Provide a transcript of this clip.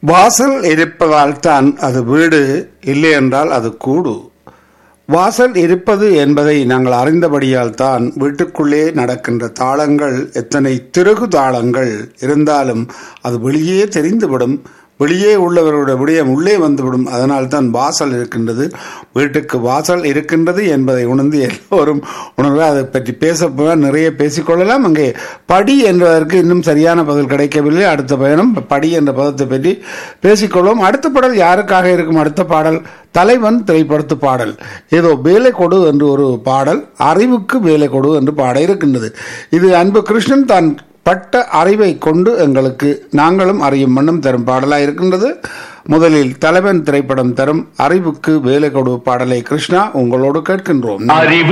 வாசல் இருப்பதால் தான் அது வீடு இல்லை என்றால் அது கூடு வாசல் இருப்பது என்பதை நாங்கள் அறிந்தபடியால் தான் வீட்டுக்குள்ளே நடக்கின்ற தாளங்கள் எத்தனை திருகு தாளங்கள் இருந்தாலும் அது வெளியே தெரிந்துவிடும் வெளியே உள்ளவர்களுடைய விடயம் உள்ளே வந்துவிடும் அதனால் தான் வாசல் இருக்கின்றது வீட்டுக்கு வாசல் இருக்கின்றது என்பதை உணர்ந்து எல்லோரும் உணர்வு அதை பற்றி பேச போனால் நிறைய பேசிக்கொள்ளலாம் அங்கே படி என்பதற்கு இன்னும் சரியான பதில் கிடைக்கவில்லை அடுத்த பயணம் படி என்ற பதத்தை பற்றி பேசிக்கொள்வோம் அடுத்த பாடல் யாருக்காக இருக்கும் அடுத்த பாடல் தலைவன் திரைப்படத்து பாடல் ஏதோ வேலை கொடு என்று ஒரு பாடல் அறிவுக்கு வேலை கொடு என்று பாட இருக்கின்றது இது அன்பு கிருஷ்ணன் தான் பட்ட அறிவை கொண்டு எங்களுக்கு நாங்களும் அறியும் வண்ணம் தரும் பாடலாக இருக்கின்றது முதலில் தலைவன் திரைப்படம் தரும் அறிவுக்கு வேலை கொடு பாடலை கிருஷ்ணா உங்களோடு கேட்கின்றோம் அறிவு